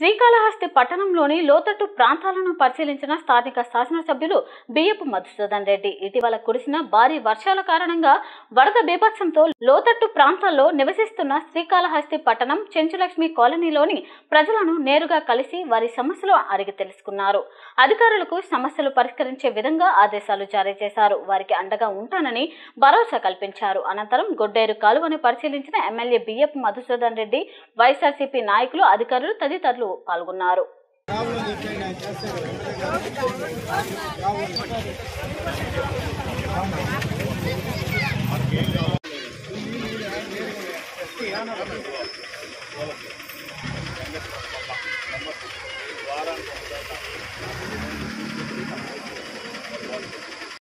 శ్రీకాళహస్తి పట్టణంలోని లోతట్టు ప్రాంతాలను పరిశీలించిన స్థానిక శాసనసభ్యులు బియ్యపు మధుసూదన్ రెడ్డి ఇటీవల కురిసిన భారీ వర్షాల కారణంగా వరద బీభత్సంతో లోతట్టు ప్రాంతాల్లో నివసిస్తున్న శ్రీకాళహస్తి పట్టణం చెంచులక్ష్మి కాలనీలోని ప్రజలను నేరుగా కలిసి వారి సమస్యలు అడిగి తెలుసుకున్నారు అధికారులకు సమస్యలు పరిష్కరించే విధంగా ఆదేశాలు జారీ చేశారు వారికి అండగా ఉంటానని భరోసా కల్పించారు అనంతరం గొడ్డేరు కాలువను పరిశీలించిన ఎమ్మెల్యే బియ్యపు మధుసూదన్ రెడ్డి వైఎస్ఆర్సీపీ నాయకులు అధికారులు తదితరులు పాల్గొన్నారు రావులు